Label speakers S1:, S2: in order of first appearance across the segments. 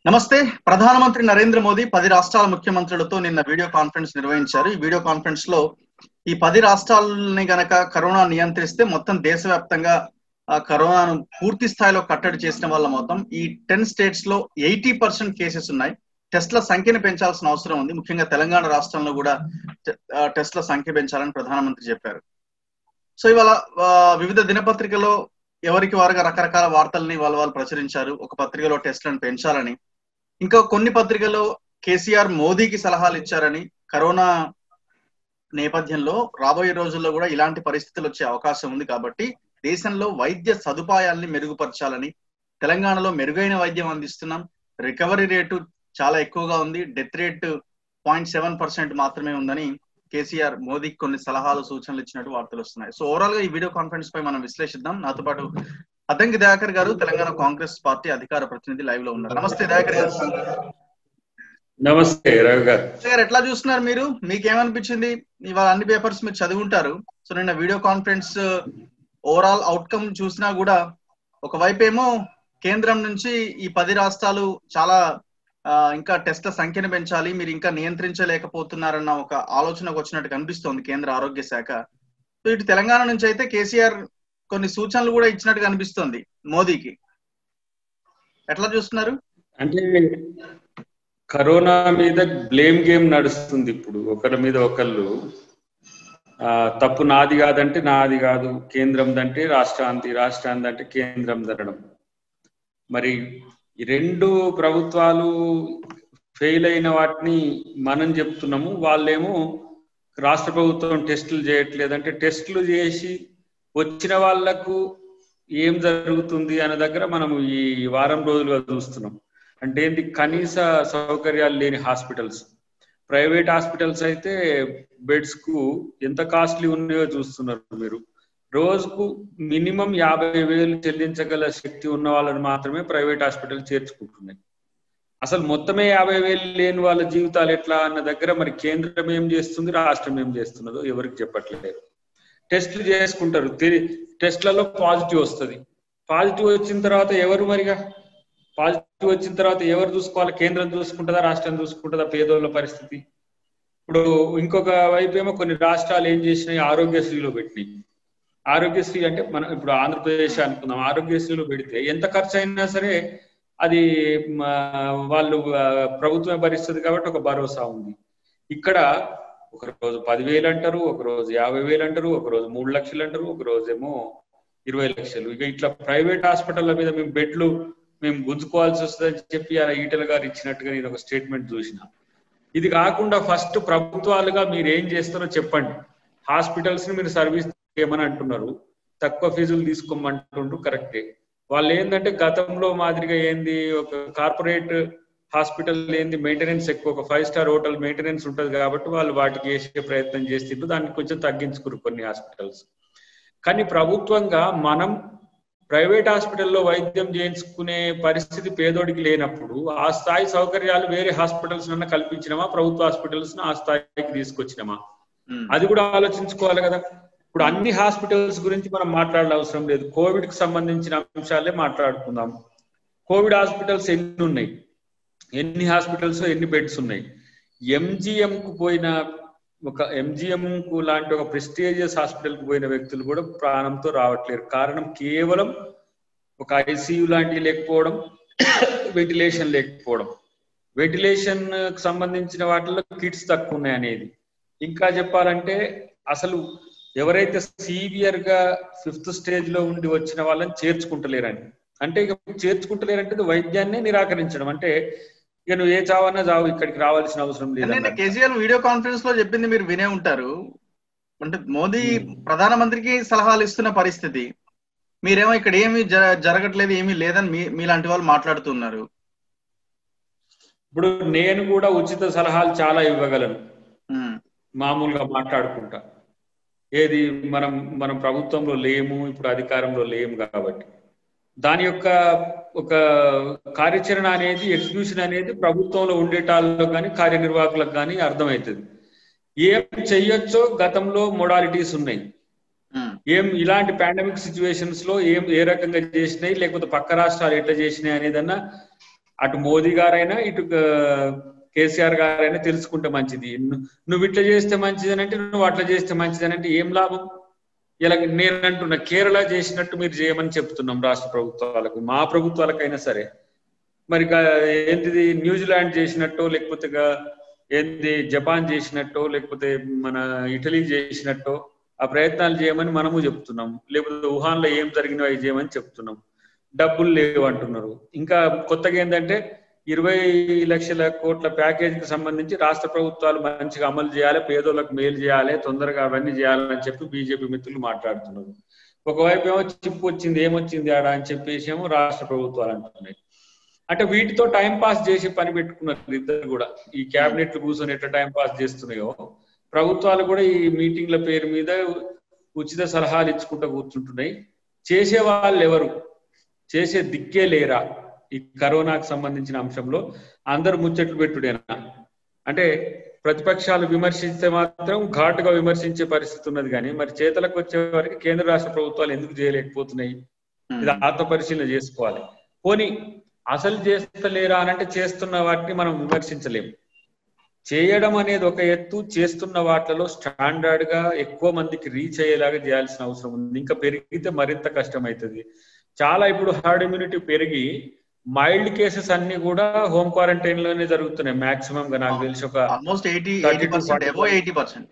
S1: నమస్తే ప్రధానమంత్రి నరేంద్ర మోదీ పది రాష్ట్రాల ముఖ్యమంత్రులతో నిన్న వీడియో కాన్ఫరెన్స్ నిర్వహించారు ఈ వీడియో కాన్ఫరెన్స్ లో ఈ పది రాష్ట్రాలని గనక కరోనా నియంత్రిస్తే మొత్తం దేశవ్యాప్తంగా ఆ కరోనాను పూర్తి స్థాయిలో కట్టడి చేసిన వల్ల మొత్తం ఈ టెన్ స్టేట్స్ లో ఎయిటీ పర్సెంట్ కేసెస్ ఉన్నాయి టెస్ట్ల సంఖ్యను పెంచాల్సిన అవసరం ఉంది ముఖ్యంగా తెలంగాణ రాష్ట్రంలో కూడా టెస్ట్ల సంఖ్య పెంచాలని ప్రధానమంత్రి చెప్పారు సో ఇవాళ వివిధ దినపత్రికలో ఎవరికి వారుగా రకరకాల వార్తల్ని వాళ్ళు వాళ్ళు ప్రచురించారు ఒక పత్రికలో టెస్ట్లను పెంచాలని ఇంకా కొన్ని పత్రికల్లో కేసీఆర్ మోదీకి సలహాలు ఇచ్చారని కరోనా నేపథ్యంలో రాబోయే రోజుల్లో కూడా ఇలాంటి పరిస్థితులు వచ్చే అవకాశం ఉంది కాబట్టి దేశంలో వైద్య సదుపాయాల్ని మెరుగుపరచాలని తెలంగాణలో మెరుగైన వైద్యం అందిస్తున్నాం రికవరీ రేటు చాలా ఎక్కువగా ఉంది death rate point seven percent మాత్రమే ఉందని కేసీఆర్ మోదీకి కొన్ని సలహాలు సూచనలు ఇచ్చినట్టు వార్తలు వస్తున్నాయి సో ఓవరాల్ గా ఈ వీడియో కాన్ఫరెన్స్ పై మనం విశ్లేషిద్దాం నాతో పాటు అద్దంకి దయాకర్ గారు తెలంగాణ కాంగ్రెస్ పార్టీ అధికార ప్రతినిధి లైవ్ లో ఉన్నారు నమస్తే దయాకర్ గారు
S2: నమస్తే రవి గారు
S1: గారు ఎట్లా చూస్తున్నారు మీరు మీకేమనిపించింది ఇవాళ అన్ని పేపర్స్ మీరు చదివి సో నిన్న వీడియో కాన్ఫరెన్స్ ఓవరాల్ అవుట్కమ్ చూసినా కూడా ఒకవైపు ఏమో కేంద్రం నుంచి ఈ పది రాష్ట్రాలు చాలా ఇంకా టెస్ట్ల సంఖ్యను పెంచాలి మీరు ఇంకా నియంత్రించలేకపోతున్నారన్న ఒక ఆలోచనకు వచ్చినట్టు కనిపిస్తోంది కేంద్ర ఆరోగ్య శాఖ సో ఇటు తెలంగాణ నుంచి అయితే కేసీఆర్ కొన్ని సూచనలు కూడా ఇచ్చినట్టు కనిపిస్తోంది మోదీకి ఎట్లా చూస్తున్నారు
S2: అంటే కరోనా మీద బ్లేమ్ గేమ్ నడుస్తుంది ఇప్పుడు ఒకరి మీద ఒకళ్ళు తప్పు నాది కాదంటే నాది కాదు కేంద్రం దంటే రాష్ట్రాంతి రాష్ట్రాంతి అంటే కేంద్రం ధరడం మరి ఈ రెండు ప్రభుత్వాలు ఫెయిల్ అయిన వాటిని మనం చెప్తున్నాము వాళ్ళేమో రాష్ట్ర ప్రభుత్వం టెస్టులు చేయట్లేదంటే టెస్టులు చేసి వచ్చిన వాళ్లకు ఏం జరుగుతుంది అనే దగ్గర మనం ఈ వారం రోజులుగా చూస్తున్నాం అంటే ఏంటి కనీస సౌకర్యాలు లేని హాస్పిటల్స్ ప్రైవేట్ హాస్పిటల్స్ అయితే బెడ్స్ కు ఎంత కాస్ట్లీ ఉన్నాయో చూస్తున్నారు మీరు రోజుకు మినిమం యాభై వేలు చెల్లించగల శక్తి ఉన్న వాళ్ళని మాత్రమే ప్రైవేట్ హాస్పిటల్ చేర్చుకుంటున్నాయి అసలు మొత్తమే యాభై వేలు లేని వాళ్ళ జీవితాలు ఎట్లా అన్న దగ్గర మరి కేంద్రం ఏం చేస్తుంది రాష్ట్రం ఏం చేస్తున్నదో ఎవరికి చెప్పట్లేదు టెస్టులు చేసుకుంటారు టెస్ట్లలో పాజిటివ్ వస్తుంది పాజిటివ్ వచ్చిన తర్వాత ఎవరు మరిగా పాజిటివ్ వచ్చిన తర్వాత ఎవరు చూసుకోవాలి కేంద్రం చూసుకుంటుందా రాష్ట్రం చూసుకుంటుందా పేదోళ్ళ పరిస్థితి ఇప్పుడు ఇంకొక వైపు ఏమో కొన్ని రాష్ట్రాలు ఏం చేసినాయి ఆరోగ్యశ్రీలో పెట్టినాయి ఆరోగ్యశ్రీ అంటే మనం ఇప్పుడు ఆంధ్రప్రదేశ్ అనుకుందాం ఆరోగ్యశ్రీలో పెడితే ఎంత ఖర్చు అయినా సరే అది వాళ్ళు ప్రభుత్వమే భరిస్తుంది కాబట్టి ఒక భరోసా ఉంది ఇక్కడ ఒక రోజు పదివేలు అంటారు ఒక రోజు యాభై వేలు అంటారు ఒక రోజు మూడు లక్షలు అంటారు ఒక రోజు ఏమో ఇరవై లక్షలు ఇక ఇట్లా ప్రైవేట్ హాస్పిటల్ల మీద మేము బెడ్లు మేము గుంజుకోవాల్సి వస్తుందని చెప్పి అలా ఈటల గారు ఇచ్చినట్టుగా నేను ఒక స్టేట్మెంట్ చూసిన ఇది కాకుండా ఫస్ట్ ప్రభుత్వాలుగా మీరు ఏం చేస్తారో చెప్పండి హాస్పిటల్స్ ని మీరు సర్వీస్ చేయమని అంటున్నారు తక్కువ ఫీజులు తీసుకోమంటుండ్రు కరెక్టే వాళ్ళు ఏంటంటే గతంలో మాదిరిగా ఏంది ఒక కార్పొరేట్ హాస్పిటల్ ఏంది మెయింటెనెన్స్ ఎక్కువ ఒక ఫైవ్ స్టార్ హోటల్ మెయింటెనెన్స్ ఉంటుంది కాబట్టి వాళ్ళు వాటికి వేసే ప్రయత్నం చేస్తుండ్రు దాన్ని కొంచెం తగ్గించుకురు కొన్ని హాస్పిటల్స్ కానీ ప్రభుత్వంగా మనం ప్రైవేట్ హాస్పిటల్లో వైద్యం చేయించుకునే పరిస్థితి పేదోడికి లేనప్పుడు ఆ స్థాయి సౌకర్యాలు వేరే హాస్పిటల్స్ నన్న కల్పించినమా ప్రభుత్వ హాస్పిటల్స్ ఆ స్థాయికి తీసుకొచ్చినమా అది కూడా ఆలోచించుకోవాలి కదా ఇప్పుడు అన్ని హాస్పిటల్స్ గురించి మనం మాట్లాడాల్సిన అవసరం లేదు కోవిడ్ కి సంబంధించిన అంశాలే మాట్లాడుకుందాం కోవిడ్ హాస్పిటల్స్ ఎన్ని ఉన్నాయి ఎన్ని హాస్పిటల్స్ ఎన్ని బెడ్స్ ఉన్నాయి ఎంజిఎం కు పోయిన ఒక ఎంజిఎం కు లాంటి ఒక ప్రెస్టీజియస్ హాస్పిటల్ కు పోయిన వ్యక్తులు కూడా ప్రాణంతో రావట్లేరు కారణం కేవలం ఒక ఐసీయూ లాంటివి లేకపోవడం వెంటిలేషన్ లేకపోవడం వెంటిలేషన్ కు సంబంధించిన వాటిలో కిట్స్ తక్కువ ఉన్నాయి అనేది ఇంకా చెప్పాలంటే అసలు ఎవరైతే సీవియర్ గా ఫిఫ్త్ స్టేజ్ లో ఉండి వచ్చిన వాళ్ళని చేర్చుకుంటలేరని అంటే ఇక చేర్చుకుంటలేరంటే వైద్యాన్ని నిరాకరించడం అంటే ఇక నువ్వు ఏ చావన్నా చావు ఇక్కడికి రావాల్సిన అవసరం లేదు
S1: కేసీఆర్ వీడియో కాన్ఫరెన్స్ లో చెప్పింది మీరు వినే ఉంటారు అంటే మోదీ ప్రధానమంత్రికి సలహాలు ఇస్తున్న పరిస్థితి మీరేమో ఇక్కడ ఏమి జరగట్లేదు ఏమీ లేదని మీ మీలాంటి వాళ్ళు మాట్లాడుతున్నారు
S2: ఇప్పుడు నేను కూడా ఉచిత సలహాలు చాలా ఇవ్వగలను మామూలుగా మాట్లాడుకుంటా ఏది మనం మనం ప్రభుత్వంలో లేము ఇప్పుడు అధికారంలో లేము కాబట్టి దాని యొక్క ఒక కార్యాచరణ అనేది ఎగ్జిక్యూషన్ అనేది ప్రభుత్వంలో ఉండేటాల్లో కానీ కార్యనిర్వాహకులకు కానీ అర్థమవుతుంది ఏం చెయ్యొచ్చో గతంలో మొడాలిటీస్ ఉన్నాయి ఏం ఇలాంటి పాండమిక్ సిచ్యువేషన్స్ లో ఏం ఏ రకంగా చేసినాయి లేకపోతే పక్క రాష్ట్రాలు ఎట్లా చేసినాయి అనేదన్నా అటు మోదీ గారైనా ఇటు కేసీఆర్ గారైనా తెలుసుకుంటే మంచిది నువ్వు ఇట్లా చేస్తే మంచిది అంటే నువ్వు అట్లా చేస్తే మంచిది అంటే ఏం లాభం ఇలా నేను అంటున్నా కేరళ చేసినట్టు మీరు చేయమని చెప్తున్నాం రాష్ట్ర ప్రభుత్వాలకు మా ప్రభుత్వాలకైనా సరే మరి ఏంటిది న్యూజిలాండ్ చేసినట్టు లేకపోతే ఏంది జపాన్ చేసినట్టు లేకపోతే మన ఇటలీ చేసినట్టు ఆ ప్రయత్నాలు చేయమని మనము చెప్తున్నాం లేకపోతే వుహాన్ లో ఏం జరిగినో అవి చేయమని చెప్తున్నాం డబ్బులు లేవు అంటున్నారు ఇంకా కొత్తగా ఏంటంటే ఇరవై లక్షల కోట్ల ప్యాకేజీకి సంబంధించి రాష్ట్ర ప్రభుత్వాలు మంచిగా అమలు చేయాలి పేదోళ్ళకు మేలు చేయాలి తొందరగా అవన్నీ చేయాలని చెప్పి బీజేపీ మిత్రులు మాట్లాడుతున్నారు ఒకవైపు ఏమో చిప్పు వచ్చింది ఏమొచ్చింది ఆడ అని చెప్పేసి ఏమో రాష్ట్ర ప్రభుత్వాలు అంటున్నాయి అంటే వీటితో టైం పాస్ చేసి పని పెట్టుకున్నారు ఇద్దరు కూడా ఈ క్యాబినెట్లు కూర్చొని ఎట్లా టైం పాస్ చేస్తున్నాయో ప్రభుత్వాలు కూడా ఈ మీటింగ్ల పేరు మీద ఉచిత సలహాలు ఇచ్చుకుంటూ కూర్చుంటున్నాయి చేసే వాళ్ళు ఎవరు చేసే దిక్కే లేరా ఈ కరోనాకు సంబంధించిన అంశంలో అందరు ముచ్చట్లు పెట్టుడేనా అంటే ప్రతిపక్షాలు విమర్శిస్తే మాత్రం ఘాటుగా విమర్శించే పరిస్థితి ఉన్నది కానీ మరి చేతలకు వచ్చే వారికి కేంద్ర రాష్ట్ర ప్రభుత్వాలు ఎందుకు చేయలేకపోతున్నాయి ఇది ఆత్మ పరిశీలన చేసుకోవాలి పోనీ అసలు చేస్తలేరా అని అంటే చేస్తున్న వాటిని మనం విమర్శించలేము చేయడం అనేది ఒక ఎత్తు చేస్తున్న వాటిలో స్టాండర్డ్ గా ఎక్కువ మందికి రీచ్ అయ్యేలాగా చేయాల్సిన అవసరం ఉంది ఇంకా పెరిగితే మరింత కష్టం అవుతుంది చాలా ఇప్పుడు హర్డ్ ఇమ్యూనిటీ పెరిగి మైల్డ్ కేసెస్ అన్ని కూడా హోమ్ క్వారంటైన్ లోనే జరుగుతున్నాయి మాక్సిమం గా నాకు తెలిసి ఒక
S1: almost eighty eighty percent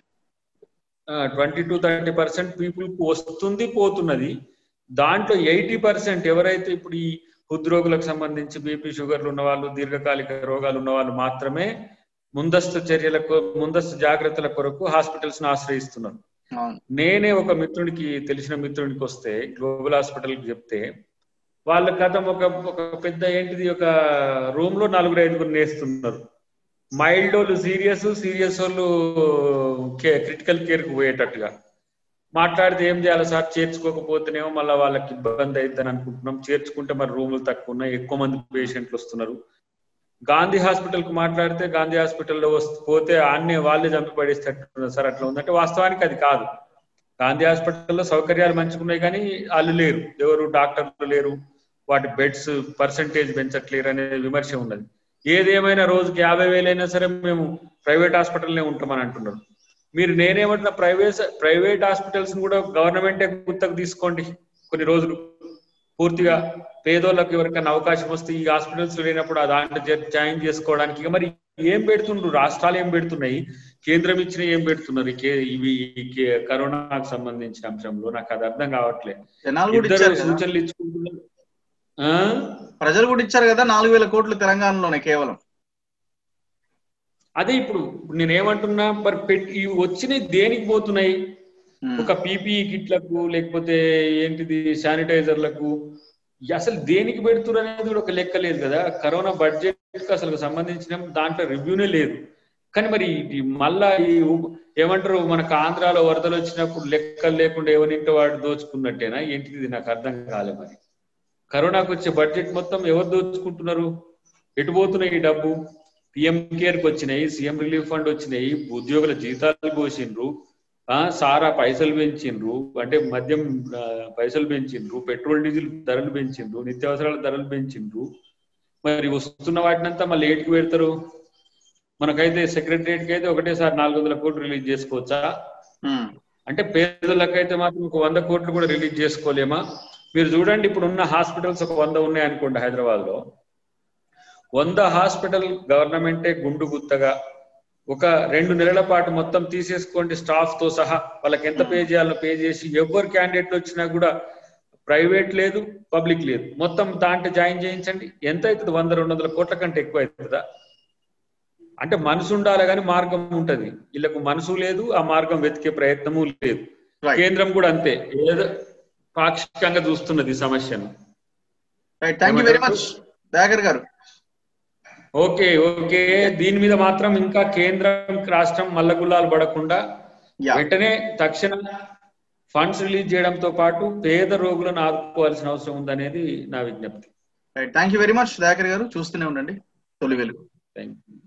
S2: twenty two thirty percent people కు వస్తుంది పోతున్నది దాంట్లో ఎయిటీ పర్సెంట్ ఎవరైతే ఇప్పుడు ఈ హృద్రోగులకు సంబంధించి బీపీ షుగర్లు ఉన్న వాళ్ళు దీర్ఘకాలిక రోగాలు ఉన్న వాళ్ళు మాత్రమే ముందస్తు చర్యలకు ముందస్తు జాగ్రత్తల కొరకు హాస్పిటల్స్ ను ఆశ్రయిస్తున్నారు నేనే ఒక మిత్రుడికి తెలిసిన మిత్రుడికి వస్తే గ్లోబల్ హాస్పిటల్ కి చెప్తే వాళ్ళ కథ ఒక ఒక పెద్ద ఏంటిది ఒక రూమ్ లో నలుగురు ఐదుగురు నేస్తున్నారు మైల్డ్ వాళ్ళు సీరియస్ సీరియస్ వాళ్ళు క్రిటికల్ కేర్ కు పోయేటట్టుగా మాట్లాడితే ఏం చేయాలి సార్ చేర్చుకోకపోతేనేమో మళ్ళీ వాళ్ళకి ఇబ్బంది అవుతుందని అనుకుంటున్నాం చేర్చుకుంటే మరి రూములు తక్కువ ఉన్నాయి ఎక్కువ మంది పేషెంట్లు వస్తున్నారు గాంధీ హాస్పిటల్ కు మాట్లాడితే గాంధీ హాస్పిటల్లో పోతే ఆన్నే వాళ్ళే చంపి పడేసేటట్టున్నారు సార్ అట్లా ఉందంటే వాస్తవానికి అది కాదు గాంధీ హాస్పిటల్లో సౌకర్యాలు మంచుకున్నాయి కానీ వాళ్ళు లేరు ఎవరు డాక్టర్లు లేరు వాటి బెడ్స్ పర్సంటేజ్ పెంచట్లేరు అనే విమర్శ ఉన్నది ఏదేమైనా రోజుకి యాభై వేలైనా సరే మేము ప్రైవేట్ హాస్పిటల్నే ఉంటామని అంటున్నారు మీరు నేనేమంటున్నా ప్రైవేట్ ప్రైవేట్ హాస్పిటల్స్ కూడా గవర్నమెంటే గుత్తకు తీసుకోండి కొన్ని రోజులు పూర్తిగా పేదోళ్ళకి ఎవరికైనా అవకాశం వస్తే ఈ హాస్పిటల్స్ లేనప్పుడు ఆ దాంట్లో జాయిన్ చేసుకోవడానికి మరి ఏం పెడుతుండ్రు రాష్ట్రాలు ఏం పెడుతున్నాయి కేంద్రం ఇచ్చిన ఏం పెడుతున్నారు ఇవి కరోనాకు సంబంధించిన అంశంలో నాకు అది అర్థం కావట్లేదు ఇద్దరు సూచనలు ఇచ్చుకుంటున్నారు
S1: ప్రజలు కూడా ఇచ్చారు కదా నాలుగు వేల కోట్లు తెలంగాణలోనే కేవలం
S2: అదే ఇప్పుడు నేనేమంటున్నా మరి పెట్టి వచ్చినాయి దేనికి పోతున్నాయి ఒక పీపీఈ కిట్లకు లేకపోతే ఏంటిది శానిటైజర్లకు అసలు దేనికి పెడుతున్నారు అనేది కూడా ఒక లెక్క లేదు కదా కరోనా బడ్జెట్ అసలు సంబంధించిన దాంట్లో రివ్యూనే లేదు కానీ మరి మళ్ళా ఈ ఏమంటారు మనకు ఆంధ్రాలో వరదలు వచ్చినప్పుడు లెక్కలు లేకుండా ఎవరింటో వాడు దోచుకున్నట్టేనా ఏంటిది నాకు అర్థం కాలే మరి కరోనాకు వచ్చే బడ్జెట్ మొత్తం ఎవరు దోచుకుంటున్నారు ఎటు పోతున్నాయి ఈ డబ్బు పిఎం కేర్కి వచ్చినాయి సీఎం రిలీఫ్ ఫండ్ వచ్చినాయి ఉద్యోగుల జీతాలు పోసిండ్రు ఆ సారా పైసలు పెంచిండ్రు అంటే మద్యం పైసలు పెంచిండ్రు పెట్రోల్ డీజిల్ ధరలు పెంచిండ్రు నిత్యావసరాల ధరలు పెంచిండ్రు మరి వస్తున్న వాటినంతా మళ్ళీ ఏటికి పెడతారు మనకైతే సెక్రటరియట్కి అయితే ఒకటేసారి నాలుగు వందల కోట్లు రిలీజ్ చేసుకోవచ్చా అంటే పేదలకైతే మాత్రం ఒక వంద కోట్లు కూడా రిలీజ్ చేసుకోలేమా మీరు చూడండి ఇప్పుడు ఉన్న హాస్పిటల్స్ ఒక వంద ఉన్నాయి అనుకోండి హైదరాబాద్ లో వంద హాస్పిటల్ గవర్నమెంటే గుండు గుత్తగా ఒక రెండు నెలల పాటు మొత్తం తీసేసుకోండి స్టాఫ్ తో సహా వాళ్ళకి ఎంత పే చేయాలో పే చేసి ఎవరు క్యాండిడేట్లు వచ్చినా కూడా ప్రైవేట్ లేదు పబ్లిక్ లేదు మొత్తం దాంట్లో జాయిన్ చేయించండి ఎంత అవుతుంది వంద రెండు వందల కోట్ల కంటే ఎక్కువ అవుతుందా అంటే మనసు ఉండాలి కానీ మార్గం ఉంటది వీళ్ళకు మనసు లేదు ఆ మార్గం వెతికే ప్రయత్నము లేదు కేంద్రం కూడా అంతే ఏదో పాక్షికంగా చూస్తున్నది ఈ సమస్యను
S1: thank you very much Dayakar garu
S2: okay okay దీని మీద మాత్రం ఇంకా కేంద్రం రాష్ట్రం మల్లగుల్లాలు పడకుండా వెంటనే తక్షణ ఫండ్స్ రిలీజ్ చేయడంతో పాటు పేద రోగులను ఆదుకోవాల్సిన అవసరం ఉందనేది నా విజ్ఞప్తి
S1: thank you very much Dayakar garu చూస్తూనే ఉండండి తొలి వెలుగు
S2: థ్యాంక్ యూ